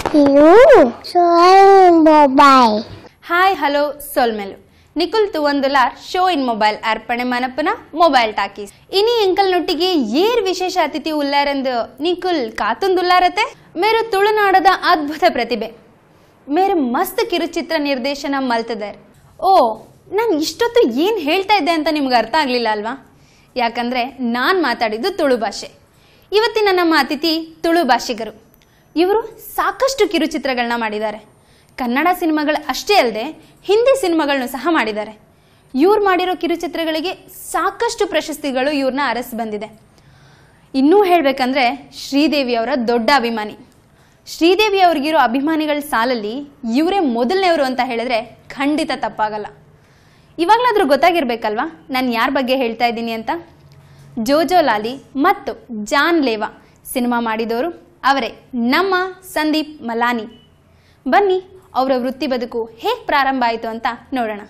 You soy mobile. Hi hello ಸೊಲ್ಮೆಲು ನಿಕುಲ್ ತುವಂದುಲಾರ್ show in mobile ಅರ್ಪಣೆ ಮನಪನ ಮೊಬೈಲ್ ಟಾಕೀಸ್ ಇನಿ ಎಂಕಲ್ನೊಟ್ಟಿಗೆ ಏರ್ ವಿಶೇಷ ಅತಿಥಿ ಉಲ್ಲಾರೆಂದು ನಿಕುಲ್ ಕಾತುಂದುಲ್ಲಾರತೆ ಮೇರು ತುಳುನಾಡದ ಅದ್ಭುತ ಪ್ರತಿಭೆ ಮೇರು ಮಸ್ತ್ ಕಿರುಚಿತ್ರ ನಿರ್ದೇಶನ ಮಲ್ತದರ್ ಓ ನಾನು ಇಷ್ಟೊತ್ತು ಏನು ಹೇಳ್ತಾ ಇದ್ದೆ ಅಂತ ನಿಮ್ಗೆ ಅರ್ಥ ಆಗಲಿಲ್ಲ ಅಲ್ವಾ ಯಾಕಂದರೆ ನಾನು ಮಾತಾಡಿದ್ದು ತುಳು ಭಾಷೆ ಇವತ್ತಿನ ನಮ್ಮ ಅತಿಥಿ ತುಳು ಭಾಷಿಗರು ಇವರು ಸಾಕಷ್ಟು ಕಿರುಚಿತ್ರಗಳನ್ನ ಮಾಡಿದ್ದಾರೆ ಕನ್ನಡ ಸಿನಿಮಾಗಳು ಅಷ್ಟೇ ಅಲ್ಲದೆ ಹಿಂದಿ ಸಿನಿಮಾಗಳನ್ನು ಸಹ ಮಾಡಿದ್ದಾರೆ ಇವ್ರು ಮಾಡಿರೋ ಕಿರುಚಿತ್ರಗಳಿಗೆ ಸಾಕಷ್ಟು ಪ್ರಶಸ್ತಿಗಳು ಇವ್ರನ್ನ ಅರಸ್ ಬಂದಿದೆ ಇನ್ನೂ ಹೇಳಬೇಕಂದ್ರೆ ಶ್ರೀದೇವಿ ಅವರ ದೊಡ್ಡ ಅಭಿಮಾನಿ ಶ್ರೀದೇವಿ ಅವ್ರಿಗಿರೋ ಅಭಿಮಾನಿಗಳ ಸಾಲಲ್ಲಿ ಇವರೇ ಮೊದಲನೇವರು ಅಂತ ಹೇಳಿದ್ರೆ ಖಂಡಿತ ತಪ್ಪಾಗಲ್ಲ ಇವಾಗಲಾದರೂ ಗೊತ್ತಾಗಿರ್ಬೇಕಲ್ವಾ ನಾನು ಯಾರ ಬಗ್ಗೆ ಹೇಳ್ತಾ ಇದ್ದೀನಿ ಅಂತ ಜೋಜೋ ಲಾಲಿ ಮತ್ತು ಜಾನ್ ಲೇವಾ ಸಿನಿಮಾ ಮಾಡಿದವರು ಅವರೇ ನಮ್ಮ ಸಂದೀಪ್ ಮಲಾನಿ ಬನ್ನಿ ಅವರ ವೃತ್ತಿ ಬದುಕು ಹೇಗೆ ಪ್ರಾರಂಭ ಆಯಿತು ಅಂತ ನೋಡೋಣ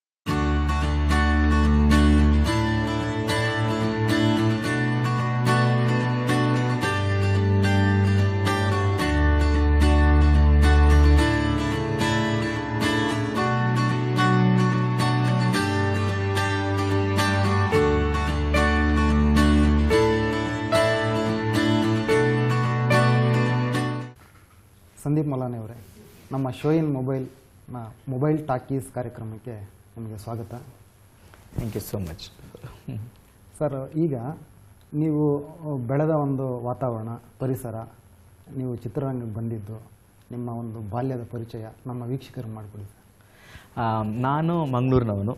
ಸಂದೀಪ್ ಮಲಾನಿ ಅವರೇ ನಮ್ಮ ಶೋ ಇನ್ ಮೊಬೈಲ್ನ ಮೊಬೈಲ್ ಟಾಕೀಸ್ ಕಾರ್ಯಕ್ರಮಕ್ಕೆ ನಿಮಗೆ ಸ್ವಾಗತ thank you so much sir ಈಗ ನೀವು ಬೆಳೆದ ಒಂದು ವಾತಾವರಣ ಪರಿಸರ ನೀವು ಚಿತ್ರರಂಗಕ್ಕೆ ಬಂದಿದ್ದು ನಿಮ್ಮ ಒಂದು ಬಾಲ್ಯದ ಪರಿಚಯ ನಮ್ಮ ವೀಕ್ಷಕರು ಮಾಡಿಕೊಡಿ ಸರ್ ನಾನು ಮಂಗಳೂರಿನವನು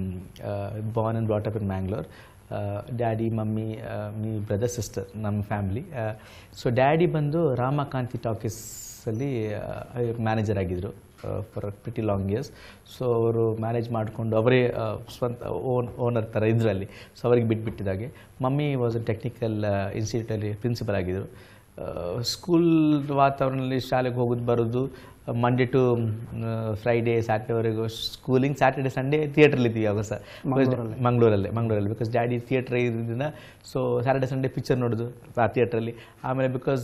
born and brought up in Mangalore daddy mummy me brother sister ನಮ್ಮ ಫ್ಯಾಮ್ಲಿ ಸೊ ಡ್ಯಾಡಿ ಬಂದು ರಾಮಕಾಂತಿ ಟಾಕೀಸಲ್ಲಿ ಮ್ಯಾನೇಜರ್ ಆಗಿದ್ದರು for pretty long years so ಅವರು ಮ್ಯಾನೇಜ್ ಮಾಡಿಕೊಂಡು ಅವರೇ ಆ, ಸ್ವಂತ ಓನ್ ಓನರ್ ಥರ ಇದರಲ್ಲಿ ಸೊ ಅವರಿಗೆ ಬಿಟ್ಬಿಟ್ಟಿದ್ದಾಗೆ ಮಮ್ಮಿ ವಾಸ್ ಅ ಟೆಕ್ನಿಕಲ್ ಇನ್ಸ್ಟಿಟ್ಯೂಟಲ್ಲಿ ಪ್ರಿನ್ಸಿಪಲ್ ಆಗಿದ್ದರು ಸ್ಕೂಲ್ ವಾತಾವರಣದಲ್ಲಿ ಶಾಲೆಗೆ ಹೋಗೋದು ಬರೋದು ಮಂಡೇ ಟು ಫ್ರೈಡೇ ಸ್ಯಾಟರ್ಡೇವರೆಗೂ ಸ್ಕೂಲಿಂಗ್ ಸ್ಯಾಟರ್ಡೆ ಸಂಡೇ ಥಿಯೇಟ್ರಲ್ಲಿ ಇದ್ದೀವಿ ಅವಾಗ ಸರ್ ಮಂಗಳೂರಲ್ಲೇ ಮಂಗಳೂರಲ್ಲಿ ಬಿಕಾಸ್ ಡ್ಯಾಡಿ ಥಿಯೇಟ್ರ್ ಇದ್ರಿಂದ ಸೊ ಸ್ಯಾಟರ್ಡೆ ಸಂಡೇ ಪಿಕ್ಚರ್ ನೋಡೋದು ಆ ಥಿಯೇಟ್ರಲ್ಲಿ ಆಮೇಲೆ ಬಿಕಾಸ್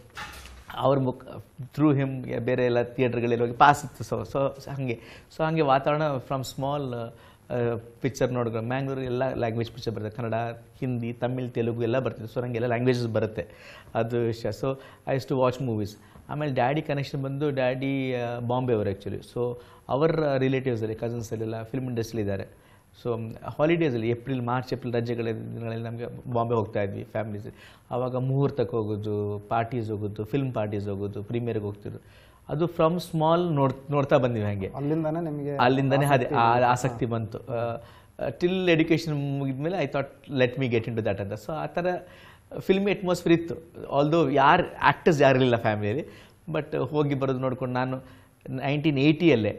ಅವ್ರ ಮುಖ ಥ್ರೂ ಹಿಮ್ ಬೇರೆ ಎಲ್ಲ ಥಿಯೇಟ್ರ್ಗಳಲ್ಲಿ ಹೋಗಿ ಪಾಸ್ ಇತ್ತು ಸೊ ಸೊ ಹಾಗೆ ಸೊ ಹಾಗೆ ವಾತಾವರಣ ಫ್ರಮ್ ಸ್ಮಾಲ್ ಪಿಕ್ಚರ್ ನೋಡಿದ್ರೆ ಮ್ಯಾಂಗ್ಳೂರು ಎಲ್ಲ ಲ್ಯಾಂಗ್ವೇಜ್ ಪಿಕ್ಚರ್ ಬರುತ್ತೆ ಕನ್ನಡ ಹಿಂದಿ ತಮಿಳ್ ತೆಲುಗು ಎಲ್ಲ ಬರ್ತಿದೆ ಸೊ ನನಗೆಲ್ಲ ಲ್ಯಾಂಗ್ವೇಜಸ್ ಬರುತ್ತೆ ಅದು ವಿಷಯ so I used to watch movies ಆಮೇಲೆ ಡ್ಯಾಡಿ ಕನೆಕ್ಷನ್ ಬಂದು ಡ್ಯಾಡಿ ಬಾಂಬೆ ಅವರು ಆ್ಯಕ್ಚುಲಿ ಸೊ ಅವರ ರಿಲೇಟಿವ್ಸಲ್ಲಿ ಕಸಿನ್ಸಲ್ಲೆಲ್ಲ ಫಿಲ್ಮ್ ಇಂಡಸ್ಟ್ರಿ ಇದ್ದಾರೆ ಸೊ ಹಾಲಿಡೇಸಲ್ಲಿ ಏಪ್ರಿಲ್ ಮಾರ್ಚ್ ಏಪ್ರಿಲ್ ರಜೆಗಳ ದಿನಗಳಲ್ಲಿ ನಮಗೆ ಬಾಂಬೆ ಹೋಗ್ತಾ ಇದ್ವಿ ಫ್ಯಾಮಿಲೀಸ್ ಆವಾಗ ಮುಹೂರ್ತಕ್ಕೆ ಹೋಗೋದು ಪಾರ್ಟೀಸ್ ಹೋಗೋದು ಫಿಲ್ಮ್ ಪಾರ್ಟೀಸ್ ಹೋಗೋದು ಪ್ರೀಮಿಯರ್ಗೆ ಹೋಗ್ತಿದ್ರು ಅದು ಫ್ರಮ್ ಸ್ಮಾಲ್ ನೋಡ್ ನೋಡ್ತಾ ಬಂದಿವಿ ಹಾಗೆ ಅಲ್ಲಿಂದನೇ ನಿಮಗೆ ಅಲ್ಲಿಂದನೇ ಅದೇ ಆ ಆಸಕ್ತಿ ಬಂತು ಟಿಲ್ ಎಡ್ಯುಕೇಷನ್ ಮುಗಿದ್ಮೇಲೆ I thought let me get in to that ಅಂತ ಸೊ ಆ ಥರ ಫಿಲ್ಮ್ ಅಟ್ಮಾಸ್ಫಿಯರ್ ಇತ್ತು ಆಲ್ದೋ ಯಾರು ಆ್ಯಕ್ಟರ್ಸ್ ಯಾರಿರಲಿಲ್ಲ ಫ್ಯಾಮಿಲಿಯಲ್ಲಿ ಬಟ್ ಹೋಗಿ ಬರೋದು ನೋಡ್ಕೊಂಡು ನಾನು ನೈನ್ಟೀನ್ ಏಯ್ಟಿಯಲ್ಲೇ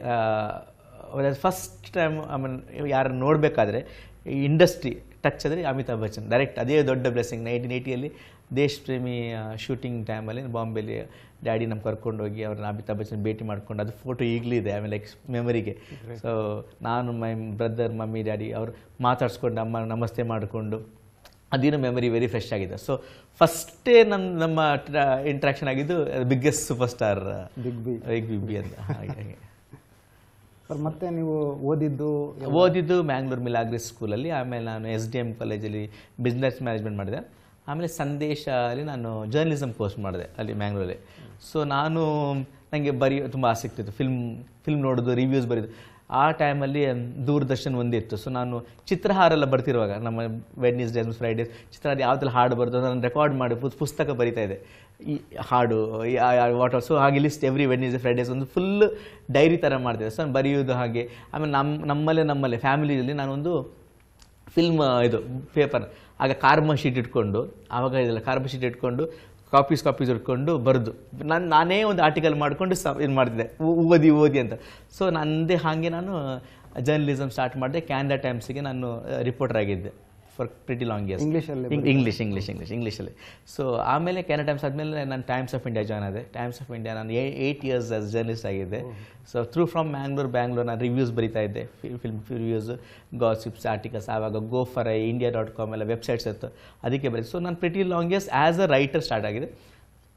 ಫಸ್ಟ್ ಟೈಮ್ ಆಮೇಲೆ ಯಾರು ನೋಡಬೇಕಾದ್ರೆ ಇಂಡಸ್ಟ್ರಿ ಟಚ್ ಅಂದರೆ ಅಮಿತಾಬ್ ಬಚ್ಚನ್ ಡೈರೆಕ್ಟ್ ಅದೇ ದೊಡ್ಡ ಬ್ಲೆಸ್ಸಿಂಗ್ ನೈನ್ಟೀನ್ ಏಯ್ಟಿಯಲ್ಲಿ ದೇಶ್ ಪ್ರೇಮಿ ಶೂಟಿಂಗ್ ಟೈಮಲ್ಲಿ ಬಾಂಬೆಲಿ ಡ್ಯಾಡಿ ನಮ್ಮ ಕರ್ಕೊಂಡು ಹೋಗಿ ಅವ್ರನ್ನ ಅಮಿತಾಬ್ ಬಚ್ಚನ್ ಭೇಟಿ ಮಾಡ್ಕೊಂಡು ಅದು ಫೋಟೋ ಈಗಲೂ ಇದೆ ಆಮೇಲೆ ಎಕ್ಸ್ ಮೆಮರಿಗೆ ಸೊ ನಾನು ಮೈ ಬ್ರದರ್ ಮಮ್ಮಿ ಡ್ಯಾಡಿ ಅವರು ಮಾತಾಡ್ಸ್ಕೊಂಡು ಅಮ್ಮ ನಮಸ್ತೆ ಮಾಡಿಕೊಂಡು ಅದೇನು ಮೆಮರಿ ವೆರಿ ಫ್ರೆಶ್ ಆಗಿದೆ ಸೊ ಫಸ್ಟೇ ನಮ್ಮ ನಮ್ಮ ಇಂಟ್ರಾಕ್ಷನ್ ಆಗಿದ್ದು biggest super star big B big B B ಅಂತ ಹಾಗೆ ಹಾಗೆ ಸರ್ ಮತ್ತೆ ನೀವು ಓದಿದ್ದು ಓದಿದ್ದು ಮ್ಯಾಂಗ್ಳೂರ್ ಮಿಲಾಗ್ರಿಸ್ ಸ್ಕೂಲಲ್ಲಿ ಆಮೇಲೆ ನಾನು ಎಸ್ ಡಿ ಎಮ್ ಕಾಲೇಜಲ್ಲಿ ಬಿಸ್ನೆಸ್ ಮ್ಯಾನೇಜ್ಮೆಂಟ್ ಮಾಡಿದೆ ಆಮೇಲೆ ಸಂದೇಶ ಅಲ್ಲಿ ನಾನು ಜರ್ನಲಿಸಮ್ ಕೋರ್ಸ್ ಮಾಡಿದೆ ಅಲ್ಲಿ ಮ್ಯಾಂಗ್ಳೂರಲ್ಲಿ ಸೊ ನಾನು ನನಗೆ ಬರೀ ತುಂಬ ಆಸಕ್ತಿ ಇತ್ತು ಫಿಲ್ಮ್ ಫಿಲ್ಮ್ ನೋಡೋದು ರಿವ್ಯೂಸ್ ಬರೆಯೋದು ಆ ಟೈಮಲ್ಲಿ ದೂರದರ್ಶನ್ ಒಂದೇ ಇತ್ತು ಸೊ ನಾನು ಚಿತ್ರಹಾರೆಲ್ಲ ಬರ್ತಿರುವಾಗ ನಮ್ಮ ವೆಡ್ನೆಸ್ಡೇಸ್ ಫ್ರೈಡೇಸ್ ಚಿತ್ರಹಾರ ಯಾವ್ದೆಲ್ಲ ಹಾಡು ಬರ್ತದೆ ನಾನು ರೆಕಾರ್ಡ್ ಮಾಡಿ ಪುಸ್- ಪುಸ್ತಕ ಬರಿತಾ ಇದೆ ಈ ಹಾಡು ವಾಟ್ ಸೊ ಹಾಗೆ ಲಿಸ್ಟ್ ಎವ್ರಿ ವೆಡ್ನೆಸ್ಡೇ ಫ್ರೈಡೇಸ್ ಒಂದು ಫುಲ್ ಡೈರಿ ಥರ ಮಾಡ್ತಿದ್ದೆ ಸೊ ನಾನು ಬರೆಯೋದು ಹಾಗೆ ಆಮೇಲೆ ನಮ್ಮ ನಮ್ಮಲ್ಲೇ ನಮ್ಮಲ್ಲೇ ಫ್ಯಾಮಿಲಿಯಲ್ಲಿ ನಾನೊಂದು ಫಿಲ್ಮ್ ಇದು ಪೇಪರ್ ಆಗ ಕಾರ್ಬನ್ ಶೀಟ್ ಇಟ್ಕೊಂಡು ಆವಾಗ ಇದೆಲ್ಲ ಕಾರ್ಬನ್ ಶೀಟ್ ಇಟ್ಕೊಂಡು ಕಾಪೀಸ್ ಕಾಪೀಸ್ ಇಟ್ಕೊಂಡು ಬರೆದು ನಾನು ನಾನೇ ಒಂದು ಆರ್ಟಿಕಲ್ ಮಾಡಿಕೊಂಡು ಸ ಇದು ಮಾಡ್ತಿದ್ದೆ ಓ- ಓದಿ ಓದಿ ಅಂತ ಸೊ ನಂದೇ ಹಾಗೆ ನಾನು ಜರ್ನಲಿಸಮ್ ಸ್ಟಾರ್ಟ್ ಮಾಡಿದೆ ಕ್ಯಾನ್ಡಾ ಟೈಮ್ಸಿಗೆ ನಾನು ರಿಪೋರ್ಟರ್ ಆಗಿದ್ದೆ ಫಾರ್ ಪ್ರಿಟಿ ಲಾಂಗ್ ಇಯರ್ಸ್ ಇಂಗ್ಲೀಷಲ್ಲಿ ಇಂಗ್ಲೀಷ್ ಇಂಗ್ಲೀಷ್ ಇಂಗ್ಲೀಷ್ ಇಂಗ್ಲೀಷಲ್ಲಿ ಸೊ ಆಮೇಲೆ ಕೆನಡಾ ಟೈಮ್ಸ್ ಆದಮೇಲೆ ನಾನು ಟೈಮ್ಸ್ ಆಫ್ ಇಂಡಿಯಾ ಜಾಯ್ನ್ ಆದೆ ಟೈಮ್ಸ್ ಆಫ್ ಇಂಡಿಯಾ ನಾನು ಏಯ್ಟ್ ಇಯರ್ಸ್ ಆಸ್ ಜರ್ನಲಿಸ್ಟ್ ಆಗಿದ್ದೆ so through from Mangalore Bangalore ನಾನು ರಿವ್ಯೂಸ್ ಬರಿತಾ ಇದ್ದೆ ಫಿಲ್ಮ್ ರಿವ್ಯೂಸ್ ಗಾಸಿಪ್ಸ್ ಆರ್ಟಿಕಲ್ಸ್ ಆವಾಗ go for India dot com ಎಲ್ಲ ವೆಬ್ಸೈಟ್ಸ್ ಇತ್ತು ಅದಕ್ಕೆ ಬರೀ ಸೊ ನಾನು pretty long years as a writer start ಆಗಿದೆ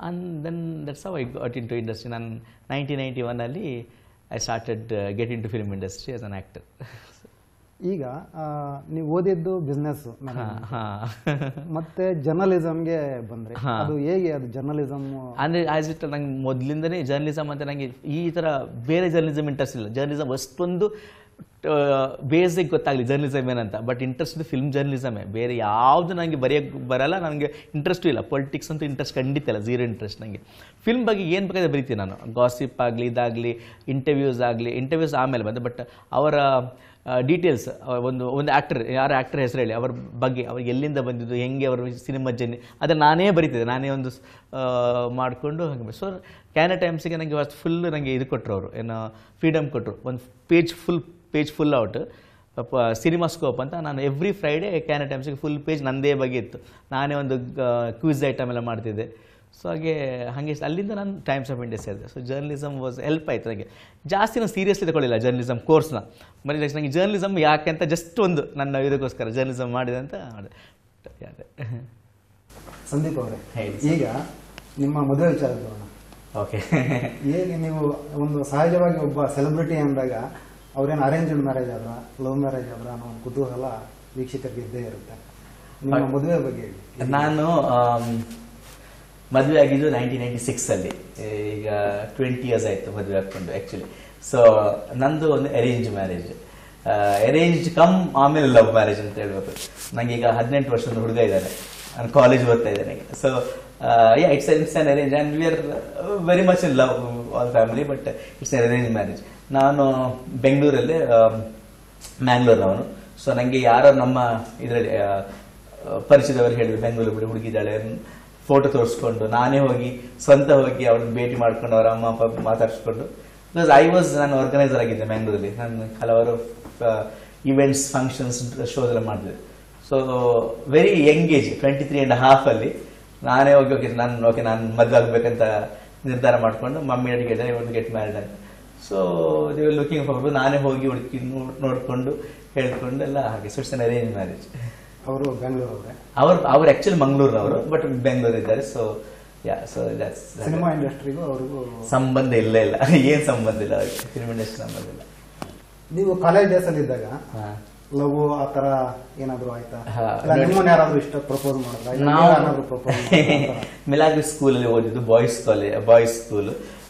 and then that's how I got in to industry ನಾನು ನೈನ್ಟೀನ್ ನೈಂಟಿ ಒನ್ನಲ್ಲಿ I started get in to film industry as an actor ಈಗ ಆ, ನೀವು ಓದಿದ್ದು ಬಿಸ್ನೆಸ್ ಹಾಂ ಹಾಂ ಮತ್ತೆ ಜರ್ನಲಿಸಮ್ಗೆ ಬಂದ್ರೆ ಹಾ. ಅದು ಹೇಗೆ ಅದು ಜರ್ನಲಿಸಮ್ ಅಂದರೆ ಆಸ್ ಇಟ್ ನಂಗೆ ಮೊದಲಿಂದನೇ ಜರ್ನಲಿಸಮ್ ಅಂತ ನನಗೆ ಈ ಥರ ಬೇರೆ ಜರ್ನಲಿಸಮ್ ಇಂಟ್ರೆಸ್ಟ್ ಇಲ್ಲ ಜರ್ನಲಿಸಮ್ ಅಷ್ಟೊಂದು ಬೇಸಿಕ್ ಗೊತ್ತಾಗಲಿ ಜರ್ನಲಿಸಮ್ ಏನಂತ ಬಟ್ ಇಂಟ್ರೆಸ್ಟ್ ಫಿಲ್ಮ್ ಜರ್ನಲಿಸಮೇ ಬೇರೆ ಯಾವುದು ನನಗೆ ಬರೆಯೋಕ್ಕೆ ಬರಲ್ಲ ನನಗೆ ಇಂಟ್ರೆಸ್ಟು ಇಲ್ಲ ಪೊಲಿಟಿಕ್ಸ್ ಅಂತೂ ಇಂಟ್ರೆಸ್ಟ್ ಖಂಡಿತ ಇಲ್ಲ ಝೀರೋ ಇಂಟ್ರೆಸ್ಟ್ ನನಗೆ ಫಿಲ್ಮ್ ಬಗ್ಗೆ ಏನು ಬೇಕಾದ್ರೆ ಬರಿತೀನಿ ನಾನು ಗಾಸಿಪ್ ಆಗಲಿ ಇದಾಗಲಿ ಇಂಟರ್ವ್ಯೂಸ್ ಆಗಲಿ ಇಂಟರ್ವ್ಯೂಸ್ ಆಮೇಲೆ ಬಂದು ಬಟ್ ಅವರ ಡೀಟೇಲ್ಸ್ ಒಂದು ಒಂದು ಆ್ಯಕ್ಟರ್ ಯಾರ ಆ್ಯಕ್ಟರ್ ಹೆಸರು ಹೇಳಿ ಅವ್ರ ಬಗ್ಗೆ ಅವ್ರಿಗೆ ಎಲ್ಲಿಂದ ಬಂದಿದ್ದು ಹೆಂಗೆ ಅವರ ಸಿನಿಮಾ ಜರ್ನಿ ಅದನ್ನು ನಾನೇ ಬರೀತಿದ್ದೆ ನಾನೇ ಒಂದು ಮಾಡಿಕೊಂಡು ಹಾಗೆ ಸೊ ಕ್ಯಾನ ಟೈಮ್ಸಿಗೆ ನನಗೆ ಅಷ್ಟು ಫುಲ್ ನನಗೆ ಇದು ಕೊಟ್ಟರು ಅವರು ಏನು ಫ್ರೀಡಮ್ ಕೊಟ್ಟರು ಒಂದು page full page full out cinema scope ಅಂತ ನಾನು ಎವ್ರಿ ಫ್ರೈಡೇ ಕ್ಯಾನ ಟೈಮ್ಸಿಗೆ ಫುಲ್ ಪೇಜ್ ನಂದೇ ಬಗ್ಗೆ ಇತ್ತು ನಾನೇ ಒಂದು ಕ್ವಿಸ್ ಐಟಮ್ ಎಲ್ಲ ಮಾಡ್ತಿದ್ದೆ ಸೊ ಹಾಗೆ ಹಾಗೆ ಅಲ್ಲಿಂದ ನಾನು ಟೈಮ್ಸ್ ಆಫ್ ಇಂಡಿಯಾ ಸೇರಿದೆ ಸೊ ಜರ್ನಲಿಸಮ್ ವಾಸ್ ಹೆಲ್ಪ್ ಆಯ್ತು ನನಗೆ ಜಾಸ್ತಿ ನಾನು ಸೀರಿಯಸ್ಲಿ ತಗೊಳ್ಳಿಲ್ಲ ಜರ್ನಲಿಸಮ್ ಕೋರ್ಸ್ನ ಬರೀ just ನನಗೆ ಜರ್ನಲಿಸಮ್ ಯಾಕೆ ಅಂತ ಜಸ್ಟ್ ಒಂದು ನನ್ನ ಇದಕ್ಕೋಸ್ಕರ ಜರ್ನಲಿಸಮ್ ಮಾಡಿದೆ ಅಂತ ಮಾಡಿದೆ ಅದೇ ಸಂದೀಪ್ ಅವರೇ ಹೇಳಿ. ಈಗ ನಿಮ್ಮ ಮದುವೆ ವಿಚಾರ ಬರೋಣ ಓಕೆ ಹೇಗೆ ನೀವು ಒಂದು ಸಹಜವಾಗಿ ಒಬ್ಬ ಸೆಲೆಬ್ರಿಟಿ ಅಂದಾಗ ಅವ್ರೇನು ಅರೇಂಜ್ಡ್ ಮ್ಯಾರೇಜ್ ಆದ್ರ ಲವ್ ಮ್ಯಾರೇಜ್ ಆದ್ರ ಅನ್ನೋ ಒಂದು ಕುತೂಹಲ ವೀಕ್ಷಕರಿಗೆ ಇದ್ದೇ ಇರುತ್ತೆ ನಿಮ್ಮ ಹೌದು. ಮದುವೆ ಬಗ್ಗೆ ಹೇಳಿ ನಾನು ಮದುವೆ ಆಗಿದ್ದು ನೈನ್ಟೀನ್ ನೈಂಟಿ ಸಿಕ್ಸಲ್ಲಿ ಈಗ ಟ್ವೆಂಟಿ ಇಯರ್ಸ್ ಆಯಿತು ಮದುವೆ ಹಾಕ್ಕೊಂಡು ಆ್ಯಕ್ಚುಲಿ ಸೊ ನಂದು ಒಂದು ಅರೇಂಜ್ ಮ್ಯಾರೇಜ್ ಅರೇಂಜ್ ಕಮ್ ಆಮೇಲೆ ಲವ್ ಮ್ಯಾರೇಜ್ ಅಂತ ಹೇಳ್ಬೇಕು ನಂಗೆ ಈಗ ಹದಿನೆಂಟು ವರ್ಷದ ಹುಡುಗ ಇದ್ದಾನೆ ನಾನು ಕಾಲೇಜ್ ಓದ್ತಾ ಇದ್ದೇನೆ so yeah it's it's an arrange and we are very much in love all family but it's an arrange marriage ನಾನು ಬೆಂಗಳೂರಲ್ಲಿ ಮ್ಯಾಂಗ್ಳೂರ್ನವನು ಸೊ ನನಗೆ ಯಾರೋ ನಮ್ಮ ಇದರಲ್ಲಿ ಪರಿಚಯದವರು ಹೇಳಿದ್ರು ಬೆಂಗಳೂರು ಬಿಡಿ ಹುಡುಗಿದ್ದಾಳೆ ಫೋಟೋ ತೋರಿಸ್ಕೊಂಡು ನಾನೇ ಹೋಗಿ ಸ್ವಂತ ಹೋಗಿ ಅವ್ರನ್ನ ಭೇಟಿ ಮಾಡ್ಕೊಂಡು ಅವ್ರ ಅಮ್ಮ ಅಪ್ಪ ಮಾತಾಡಿಸ್ಕೊಂಡು ಬಿಕಾಸ್ ಐ ವಾಸ್ ನಾನು ಆರ್ಗನೈಸರ್ ಆಗಿದ್ದೆ ಬೆಂಗಳೂರಲ್ಲಿ ನಾನು ಹಲವಾರು ಇವೆಂಟ್ಸ್ ಫಂಕ್ಷನ್ಸ್ ಶೋಸ್ ಎಲ್ಲ ಮಾಡಿದೆ so very young age twenty three and half ಅಲ್ಲಿ ನಾನೇ ಹೋಗಿ ಓಕೆ ನಾನು ಓಕೆ ನಾನು ಮದುವೆ ಆಗ್ಬೇಕಂತ ನಿರ್ಧಾರ ಮಾಡ್ಕೊಂಡು ಮಮ್ಮಿ ಡ್ಯಾಡಿ ಗೆಟ್ ಒಂದು ಗೆಟ್ ಮ್ಯಾರಿಡ್ ಅಂತ ಸೊ ದೇ ಲುಕಿಂಗ್ ಫಾರ್ ನಾನೇ ಹೋಗಿ ಹುಡುಕಿ ನೋ- ನೋಡ್ಕೊಂಡು ಹೇಳ್ಕೊಂಡು ಎಲ್ಲ ಹಾಗೆ ಸೊ ಇಟ್ಸ್ ಅರೇಂಜ್ ಮ್ಯಾರೇಜ್ ಅವರು ಬೆಂಗಳೂರು ಅವರೇ ಅವ್ರು ಅವ್ರು ಆಕ್ಚುಲಿ ಮಂಗಳೂರಿನವರು ಬಟ್ ಬೆಂಗಳೂರು ಇದ್ದಾರೆ so yeah so that's cinema ಇಂಡಸ್ಟ್ರಿಗೂ ಅವ್ರಿಗೂ ಸಂಬಂಧ ಇಲ್ಲ ಇಲ್ಲ ಏನ್ ಸಂಬಂಧ ಇಲ್ಲ ಅವ್ರಿಗೆ ಫಿಲ್ಮ್ ಇಂಡಸ್ಟ್ರಿ ಸಂಬಂಧ ಇಲ್ಲ ನೀವು ಕಾಲೇಜ್ ಡೇಸ್ ಅಲ್ಲಿ ಇದ್ದಾಗ ಹಾ. ಲವ್ ಆ ತರ ಏನಾದ್ರು ಆಯ್ತಾ ಹಾ, ಇಲ್ಲ ನೋಡಿ. ನಿಮ್ಮನ್ನ ಯಾರಾದ್ರೂ ಇಷ್ಟ ಪ್ರಪೋಸ್ ಮಾಡಿದ್ರ ನಾವು ಏನಾದ್ರು ಪ್ರಪೋಸ್ ಮಿಲಾಗ್ರಿ ಸ್ಕೂಲಲ್ಲಿ ಓದಿದ್ದು ಬಾಯ್ಸ್ ಕಾಲೇಜ್ ಬಾಯ್ಸ್ ಸ್ಕೂಲ್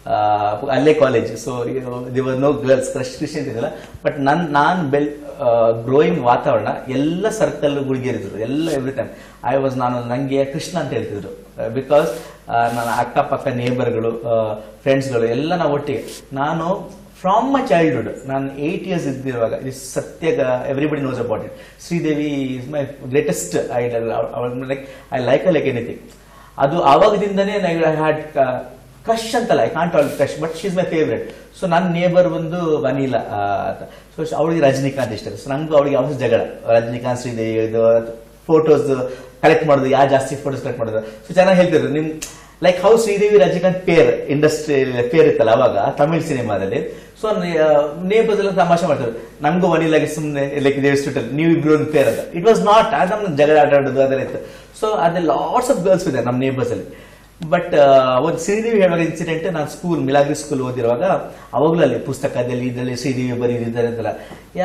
ಅಲ್ಲೇ college so there were no girls crush Christian ಇರಲಿಲ್ಲ ಬಟ್ ನನ್ ನಾನ್ ಬೆಲ್ ಗ್ರೋಯಿಂಗ್ ವಾತಾವರಣ ಎಲ್ಲ ಸರ್ಕಲ್ ಹುಡುಗಿಯರಿದ್ರು ಎಲ್ಲ ಎವ್ರಿ ಟೈಮ್ ಐ ವಾಸ್ ನಾನು ನಂಗೆ ಕೃಷ್ಣ ಅಂತ ಹೇಳ್ತಿದ್ರು ಬಿಕಾಸ್ ನನ್ನ ಅಕ್ಕಪಕ್ಕ ನೇಬರ್ಗಳು ಫ್ರೆಂಡ್ಸ್ಗಳು ಎಲ್ಲ ನಾವು ಒಟ್ಟಿಗೆ ನಾನು ಫ್ರಾಮ್ ಮೈ ಚೈಲ್ಡ್ಹುಡ್ ನಾನು ಏಯ್ಟ್ ಇಯರ್ಸ್ ಇದ್ದಿರುವಾಗ ಇದು ಸತ್ಯ everybody knows about it Sridevi is my greatest idol like I like like anything ಅದು ಆವಾಗದಿಂದನೇ ಐ ಹ್ಯಾಡ್ ಕ್ರಶ್ ಅಂತಲ್ಲ I can't all crush but she's my favourite so ನನ್ನ ನೇಬರ್ ಒಂದು ವನೀಲ ಅಂತ ಸೊ ಅವಳಿಗೆ ರಜನಿಕಾಂತ್ ಇಷ್ಟ ಸೊ ನಂಗೂ ಅವಳಿಗೆ ಅವಶ್ಯ ಜಗಳ ರಜನಿಕಾಂತ್ ಶ್ರೀದೇವಿ ಇದು ಫೋಟೋಸ್ ಕಲೆಕ್ಟ್ ಮಾಡೋದು ಯಾರು ಜಾಸ್ತಿ ಫೋಟೋಸ್ ಕಲೆಕ್ಟ್ ಮಾಡೋದು ಸೊ ಚೆನ್ನಾಗಿ ಹೇಳ್ತಿದ್ರು ನಿಮ್ like how Sridevi Rajinikanth pair industry pair ಇತ್ತಲ್ಲ ಅವಾಗ ತಮಿಳ್ ಸಿನಿಮಾದಲ್ಲಿ ಸೊ ನೇಬರ್ಸ್ ಎಲ್ಲ ತಮಾಷೆ ಮಾಡ್ತಾರೆ ನಮಗೂ ವನಿಲಾಗಿ ಸುಮ್ಮನೆ ಲೈಕ್ ದೇವಸ್ಥಿಟಲ್ ನೀವು ಇಬ್ರು ಒಂದು ಪೇರ್ ಅಂತ ಇಟ್ ವಾಸ್ ನಾಟ್ ನಮ್ಗೆ ಜಗಳ ಆಟ ಆಡೋದು ಅದೆಲ್ಲ ಇತ್ತು ಸೊ ಅದೇ ಲಾಟ್ಸ್ ಆಫ್ ಗರ್ಲ್ಸ್ ಇದೆ ನಮ್ಮ ನೇಬರ್ಸ್ ಅಲ್ಲಿ ಬಟ್ ಒಂದು ಶ್ರೀದೇವಿ ಹೇಳುವ ಇನ್ಸಿಡೆಂಟ್ ನಾನು ಸ್ಕೂಲ್ ಮಿಲಾಗ್ರಿ ಸ್ಕೂಲ್ ಓದಿರುವಾಗ ಅವಾಗಲೂ ಅಲ್ಲಿ ಪುಸ್ತಕದಲ್ಲಿ ಇದರಲ್ಲಿ ಶ್ರೀದೇವಿ ಬರೀದಿದ್ದಾರೆ ಅಂತಲ್ಲ ಯಾ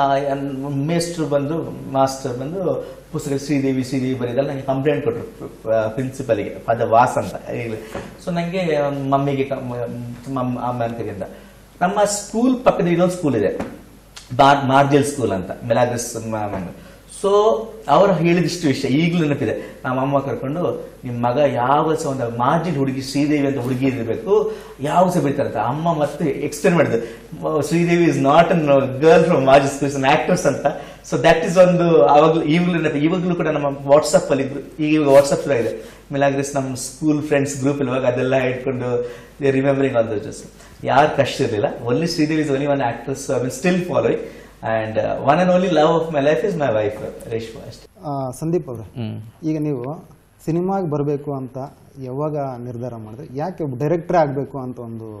ಮೇಸ್ಟ್ರು ಬಂದು ಮಾಸ್ಟರ್ ಬಂದು ಪುಸ್ತಕ ಶ್ರೀದೇವಿ ಶ್ರೀದೇವಿ ಬರೀದಲ್ಲ ನನಗೆ ಕಂಪ್ಲೇಂಟ್ ಕೊಟ್ಟರು ಪ್ರಿನ್ಸಿಪಲ್ಗೆ ಪದ ವಾಸ್ ಅಂತ ಸೊ ನನಗೆ ಮಮ್ಮಿಗೆ ಅಮ್ಮ ಅಂತ ನಮ್ಮ ಸ್ಕೂಲ್ ಪಕ್ಕದ ಇನ್ನೊಂದು ಸ್ಕೂಲ್ ಇದೆ ಮಾರ್ಜಲ್ ಸ್ಕೂಲ್ ಅಂತ ಮೆಲಾಗ್ರಿಸ್ ಸೊ ಅವರು ಹೇಳಿದಿಷ್ಟು ವಿಷಯ ಈಗಲೂ ನೆನಪಿದೆ ನಮ್ಮ ಅಮ್ಮ ಕರ್ಕೊಂಡು ನಿಮ್ಮ ಮಗ ಯಾವ ಸಹ ಒಂದು ಮಾರ್ಜಿನ್ ಹುಡುಗಿ ಶ್ರೀದೇವಿ ಅಂತ ಹುಡುಗಿ ಇರಬೇಕು ಯಾವ ಸಹ ಬರೀತಾರಂತ ಅಮ್ಮ ಮತ್ತೆ ಎಕ್ಸ್ಪ್ಲೇನ್ ಮಾಡಿದ್ರು Sridevi is not an girl from ಮಾರ್ಜಿ ಸ್ಕೂಲ್ ಆಕ್ಟರ್ಸ್ ಅಂತ ಸೊ ದಟ್ ಇಸ್ ಒಂದು ಅವಾಗಲೂ ಈಗಲೂ ನೆನಪು ಇವಾಗಲೂ ಕೂಡ ನಮ್ಮ ವಾಟ್ಸಪ್ ಅಲ್ಲಿ ಈಗ ವಾಟ್ಸಪ್ ಇದೆ ಮಿಲಾಗ್ರಿಸ್ ನಮ್ಮ ಸ್ಕೂಲ್ ಫ್ರೆಂಡ್ಸ್ ಗ್ರೂಪ್ ಇರುವಾಗ ಅದೆಲ್ಲ ಇಟ್ಕೊಂಡು ರಿಮೆಂಬರಿಂಗ್ ಆಲ್ ದೋಸ್ ಯಾರು ಕಷ್ಟ ಇರಲಿಲ್ಲ only Sridevi is only one actress I will still following and one and only love of my life is my wife Reshma ಅಷ್ಟೇ ಸಂದೀಪ್ ಅವ್ರೆ ಈಗ ನೀವು ಸಿನಿಮಾಗೆ ಬರಬೇಕು ಅಂತ ಯಾವಾಗ ನಿರ್ಧಾರ ಮಾಡಿದ್ರೆ ಯಾಕೆ ಡೈರೆಕ್ಟರ್ ಆಗಬೇಕು ಅಂತ ಒಂದು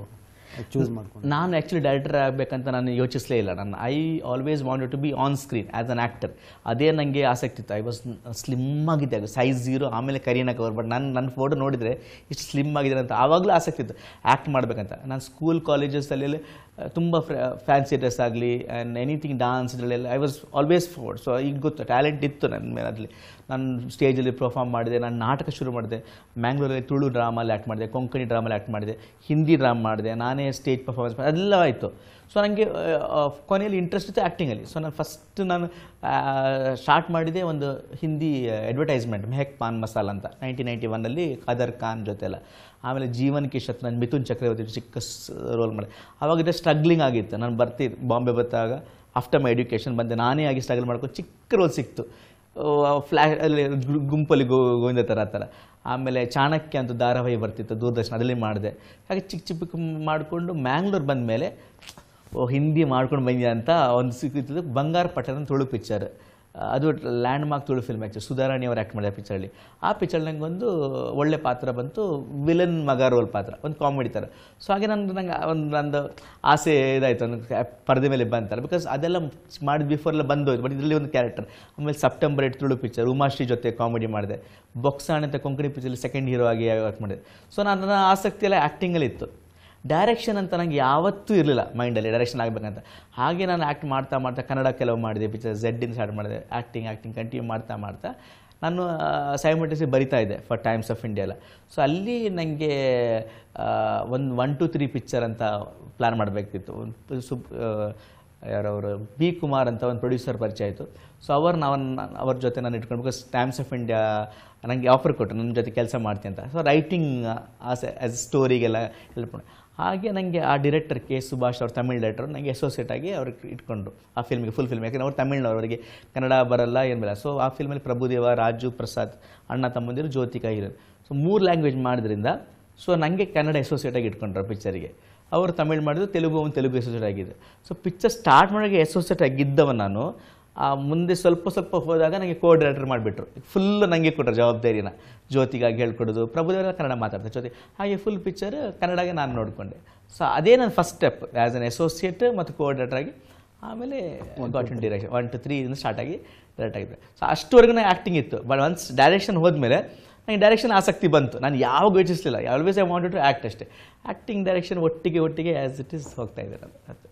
ಚೂಸ್ ಮಾಡ್ಕೊಂಡು ನಾನು ಆ್ಯಕ್ಚುಲಿ ಡೈರೆಕ್ಟರ್ ಆಗಬೇಕಂತ ನಾನು ಯೋಚಿಸಲೇ ಇಲ್ಲ ನಾನು I always wanted to be on screen as an actor ಅದೇ ನನಗೆ ಆಸಕ್ತಿ ಇತ್ತು ಐ ವಾಸ್ ಸ್ಲಿಮ್ ಆಗಿದ್ದೆ ಸೈಜ್ ಝೀರೋ ಆಮೇಲೆ ಕರೀನಾ ಕವರ್ ಬಟ್ ನಾನು ನನ್ನ ಫೋಟೋ ನೋಡಿದರೆ ಇಷ್ಟು ಸ್ಲಿಮ್ ಆಗಿದೆ ಅಂತ ಆವಾಗಲೂ ಆಸಕ್ತಿ ಇತ್ತು ಆ್ಯಕ್ಟ್ ಮಾಡಬೇಕಂತ ನಾನು ಸ್ಕೂಲ್ ಕಾಲೇಜಸಲ್ಲಿ ತುಂಬ ಫ್ಯಾನ್ಸಿ ಡ್ರೆಸ್ ಆಗಲಿ ಆ್ಯಂಡ್ ಎನಿಥಿಂಗ್ ಡಾನ್ಸ್ ಇದರಲ್ಲೆಲ್ಲ I was always forward so ಈಗ ಗೊತ್ತು ಟ್ಯಾಲೆಂಟ್ ಇತ್ತು ನನ್ನ ಮೇಲೆ ಅದರಲ್ಲಿ ನಾನು ಸ್ಟೇಜಲ್ಲಿ ಪರ್ಫಾರ್ಮ್ ಮಾಡಿದೆ ನಾನು ನಾಟಕ ಶುರು ಮಾಡಿದೆ ಮ್ಯಾಂಗ್ಳೂರಲ್ಲಿ ತುಳು ಡ್ರಾಮಲ್ಲಿ ಆ್ಯಕ್ಟ್ ಮಾಡಿದೆ ಕೊಂಕಣಿ ಡ್ರಾಮಲ್ಲಿ ಆ್ಯಕ್ಟ್ ಮಾಡಿದೆ ಹಿಂದಿ ಡ್ರಾಮ ಮಾಡಿದೆ ನಾನೇ ಸ್ಟೇಜ್ ಪರ್ಫಾರ್ಮೆನ್ಸ್ ಮಾಡಿದೆ ಎಲ್ಲ ಆಯಿತು ಸೊ ನನಗೆ ಕೊನೆಯಲ್ಲಿ ಇಂಟ್ರೆಸ್ಟ್ ಇತ್ತು ಆ್ಯಕ್ಟಿಂಗಲ್ಲಿ ಸೊ ನಾನು ಫಸ್ಟ್ ನಾನು ಸ್ಟಾರ್ಟ್ ಮಾಡಿದೆ ಒಂದು ಹಿಂದಿ ಅಡ್ವರ್ಟೈಸ್ಮೆಂಟ್ ಮೆಹಕ್ ಪಾನ್ ಮಸಾಲ ಅಂತ ನೈನ್ಟೀನ್ ನೈಂಟಿ ಒನ್ನಲ್ಲಿ ಖದರ್ ಖಾನ್ ಜೊತೆ ಎಲ್ಲ ಆಮೇಲೆ ಜೀವನ್ ಕಿಶತ್ ನಾನು ಮಿಥುನ್ ಚಕ್ರವರ್ತಿ ಚಿಕ್ಕ ರೋಲ್ ಮಾಡಿ ಆವಾಗಿದ್ದ ಸ್ಟ್ರಗ್ಲಿಂಗ್ ಆಗಿತ್ತು ನಾನು ಬರ್ತಿದ್ದೆ ಬಾಂಬೆ ಬರ್ತಾಗ ಆಫ್ಟರ್ ಮೈ ಎಡ್ಯುಕೇಷನ್ ಬಂದೆ ನಾನೇ ಆಗಿ ಸ್ಟ್ರಗಲ್ ಮಾಡ್ಕೊಂಡು ಚಿಕ್ಕ ರೋಲ್ ಸಿಕ್ತು ಫ್ಲ್ಯಾ ಅಲ್ಲಿ ಗು- ಗುಂಪಲ್ಲಿ ಗೋ ಗೋವಿಂದ ಥರ ಆ ಥರ ಆಮೇಲೆ ಚಾಣಕ್ಯ ಅಂತ ಧಾರಾವಾಹಿ ಬರ್ತಿತ್ತು ದೂರದರ್ಶನ ಅದರಲ್ಲಿ ಮಾಡಿದೆ ಹಾಗೆ ಚಿಕ್ಕ ಚಿಕ್ಕ ಮಾಡಿಕೊಂಡು ಮ್ಯಾಂಗ್ಳೂರ್ ಬಂದ ಮೇಲೆ ಓ ಹಿಂದಿ ಮಾಡ್ಕೊಂಡು ಬಂದ್ಯಾ ಅಂತ ಒಂದು ಸಿಕ್ಕಿದ್ದು ಬಂಗಾರ ಪಟ್ಟಣ ತುಳು ಪಿಕ್ಚರ್ ಅದು landmark Tulu film actually Sudharani ಅವ್ರು ಆ್ಯಕ್ಟ್ ಮಾಡಿದ ಪಿಕ್ಚರಲ್ಲಿ ಆ ಪಿಕ್ಚರ್ ನಂಗೆ ಒಂದು ಒಳ್ಳೆ ಪಾತ್ರ ಬಂತು ವಿಲನ್ ಮಗ ರೋಲ್ ಪಾತ್ರ ಒಂದು ಕಾಮಿಡಿ ಥರ ಸೊ ಹಾಗೆ ನಂದು ನಂಗೆ ಒಂದು ನಂದು ಆಸೆ ಇದಾಯಿತು ಒಂದು ಪರದೆ ಮೇಲೆ ಬಂತಾರೆ ಬಿಕಾಸ್ ಅದೆಲ್ಲ ಮಾಡಿದ ಬಿಫೋರ್ ಎಲ್ಲ ಬಂದೋಯ್ತು ಬಟ್ ಇದರಲ್ಲಿ ಒಂದು ಕ್ಯಾರೆಕ್ಟರ್ ಆಮೇಲೆ September eight Tulu picture Umashree ಜೊತೆ ಕಾಮಿಡಿ ಮಾಡಿದೆ ಬೊಕ್ಸಾಣ್ ಅಂತ ಕೊಂಕಣಿ ಪಿಕ್ಚರಲ್ಲಿ ಸೆಕೆಂಡ್ ಹೀರೋ ಆಗಿ ವರ್ಕ್ ಮಾಡಿದೆ ಸೊ ನನ್ನ ಆಸಕ್ತಿ ಎಲ್ಲ ಆ್ಯಕ್ಟಿಂಗಲ್ಲಿ ಇತ್ತು ಡೈರೆಕ್ಷನ್ ಅಂತ ನನಗೆ ಯಾವತ್ತೂ ಇರಲಿಲ್ಲ ಮೈಂಡಲ್ಲಿ ಡೈರೆಕ್ಷನ್ ಆಗಬೇಕಂತ ಹಾಗೆ ನಾನು ಆ್ಯಕ್ಟ್ ಮಾಡ್ತಾ ಮಾಡ್ತಾ ಕನ್ನಡ ಕೆಲವು ಮಾಡಿದೆ ಪಿಕ್ಚರ್ ಝೆಡ್ಡಿಂದ ಸ್ಟಾರ್ಟ್ ಮಾಡಿದೆ ಆ್ಯಕ್ಟಿಂಗ್ ಆ್ಯಕ್ಟಿಂಗ್ ಕಂಟಿನ್ಯೂ ಮಾಡ್ತಾ ಮಾಡ್ತಾ ನಾನು ಸೈಮಲ್ಟೇಸ್ಲಿ ಬರಿತಾ ಇದ್ದೆ ಫಾರ್ ಟೈಮ್ಸ್ ಆಫ್ ಇಂಡಿಯಾ ಎಲ್ಲ ಸೊ ಅಲ್ಲಿ ನನಗೆ ಒಂದು ಒನ್ ಟು ತ್ರೀ ಪಿಕ್ಚರ್ ಅಂತ ಪ್ಲ್ಯಾನ್ ಮಾಡಬೇಕಿತ್ತು ಒಂದು ಸುಪ್ ಯಾರವರು ಬಿ ಕುಮಾರ್ ಅಂತ ಒಂದು ಪ್ರೊಡ್ಯೂಸರ್ ಪರಿಚಯ ಆಯಿತು ಸೊ ಅವ್ರು ನಾವು ಅವ್ರ ಜೊತೆ ನಾನು ಇಟ್ಕೊಂಡು ಬಿಕಾಸ್ ಟೈಮ್ಸ್ ಆಫ್ ಇಂಡಿಯಾ ನನಗೆ ಆಫರ್ ಕೊಟ್ಟರು ನನ್ನ ಜೊತೆ ಕೆಲಸ ಮಾಡ್ತೀನಿ ಅಂತ ಸೊ ರೈಟಿಂಗ್ ಆಸೆ ಆ್ಯಸ್ ಸ್ಟೋರಿಗೆಲ್ಲ ಹೆಲ್ಪ್ ಮಾಡಿ ಹಾಗೆ ನನಗೆ ಆ ಡೈರೆಕ್ಟರ್ ಕೆ ಸುಭಾಷ್ ಅವ್ರು ತಮಿಳ್ ಡೈರೆಕ್ಟರ್ ನನಗೆ ಅಸೋಸಿಯೇಟ್ ಆಗಿ ಅವ್ರಿಗೆ ಇಟ್ಕೊಂಡ್ರು ಆ ಫಿಲ್ಮಿಗೆ ಫುಲ್ ಫಿಲ್ಮ್ ಯಾಕಂದ್ರೆ ಅವ್ರು ತಮಿಳ್ನವ್ರು ಅವರಿಗೆ ಕನ್ನಡ ಬರಲ್ಲ ಏನು ಬರಲ್ಲ ಸೊ ಆ ಫಿಲ್ಮಲ್ಲಿ ಪ್ರಭುದೇವ ರಾಜು ಪ್ರಸಾದ್ ಅಣ್ಣ ತಮ್ಮಂದಿರು ಜ್ಯೋತಿಕಾ ಹೀರೋನ್ ಸೊ ಮೂರು ಲ್ಯಾಂಗ್ವೇಜ್ ಮಾಡಿದ್ರಿಂದ ಸೊ ನನಗೆ ಕನ್ನಡ ಅಸೋಸಿಯೇಟ್ ಆಗಿ ಇಟ್ಕೊಂಡ್ರು ಪಿಕ್ಚರಿಗೆ ಅವರು ತಮಿಳ್ ಮಾಡಿದ್ರು ತೆಲುಗು ಒಂದು ತೆಲುಗು ಅಸೋಸಿಯೇಟ್ ಆಗಿದೆ ಸೊ ಪಿಕ್ಚರ್ ಸ್ಟಾರ್ಟ್ ಮಾಡೋಕ್ಕೆ ಅಸೋಸಿಯೇಟ್ ಆಗಿದ್ದವ ನಾನು ಆ ಮುಂದೆ ಸ್ವಲ್ಪ ಸ್ವಲ್ಪ ಹೋದಾಗ ನನಗೆ ಕೋ ಡೈರೆಕ್ಟರ್ ಮಾಡಿಬಿಟ್ರು ಫುಲ್ ನನಗೆ ಕೊಟ್ಟರು ಜವಾಬ್ದಾರಿನ ಜ್ಯೋತಿಗಾಗಿ ಹೇಳ್ಕೊಡೋದು ಪ್ರಭುದೇವರ ಕನ್ನಡ ಮಾತಾಡ್ತಾರೆ ಜೊತೆ ಹಾಗೆ ಫುಲ್ ಪಿಕ್ಚರ್ ಕನ್ನಡಗೆ ನಾನು ನೋಡಿಕೊಂಡೆ ಸೊ ಅದೇ ನನ್ನ first step as an associate ಮತ್ತು ಕೋ ಡೈರೆಕ್ಟರ್ ಆಗಿ ಆಮೇಲೆ got in direction one two three ಇಂದ ಸ್ಟಾರ್ಟ್ ಆಗಿ ಡೈರೆಕ್ಟ್ ಆಗಿದೆ ಸೊ ಅಷ್ಟುವರೆಗೂ ನಾನು ಆ್ಯಕ್ಟಿಂಗ್ ಇತ್ತು ಬಟ್ ಒನ್ಸ್ ಡೈರೆಕ್ಷನ್ ಹೋದ್ಮೇಲೆ ನನಗೆ ಡೈರೆಕ್ಷನ್ ಆಸಕ್ತಿ ಬಂತು ನಾನು ಯಾವಾಗ ಯೋಚಿಸಲಿಲ್ಲ always I wanted to act ಅಷ್ಟೇ ಆ್ಯಕ್ಟಿಂಗ್ ಡೈರೆಕ್ಷನ್ ಒಟ್ಟಿಗೆ ಒಟ್ಟಿಗೆ ಆ್ಯಸ್ ಇಟ್ ಈಸ್ ಹೋಗ್ತಾ ಇದೆ ನಾನು ಅದು